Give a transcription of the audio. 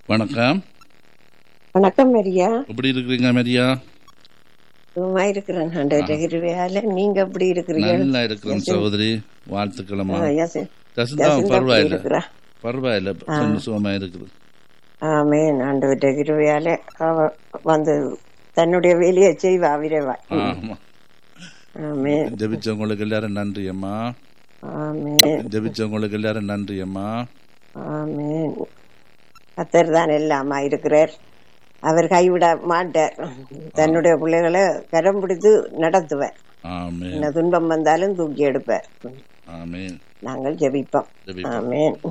வணக்கம் வணக்கம் மரியா எப்படி இருக்கிறீங்க மரியா சும்மா இருக்கிறேன் ஆண்டவரே கிருபையால நீங்க எப்படி இருக்கிறீங்க நல்லா இருக்கிறோம் சகோதரி வாழ்த்துக்கிழமா ஆ, யசி- ஜசந்தா யசிந்தா எப்படி பரவாயில்ல இருக்கிறா? பரவாயில்ல கொஞ்சம் சுகமா இருக்குது ஆமென் ஆண்டவரே கிருபையால அவ வந்து தன்னுடைய வேலையை செய்வா விரைவா ஆமா ஆமென் ஜபிச்சவங்களுக்கு எல்லாரும் நன்றி அம்மா ஆமென் ஜபிச்சவங்களுக்கு எல்லாரும் நன்றி அம்மா ஆமென் கத்தர் தான் எல்லாமா இருக்கிறார் அவர் கைவிட மாட்டார் தன்னுடைய பிள்ளைகளை கரம் பிடித்து நடத்துவார் ஆமே என்ன துன்பம் வந்தாலும் தூக்கி எடுப்பார் ஆமேன் நாங்கள் ஜெபிப்போம் ஜெபிப்போம். ஆமென்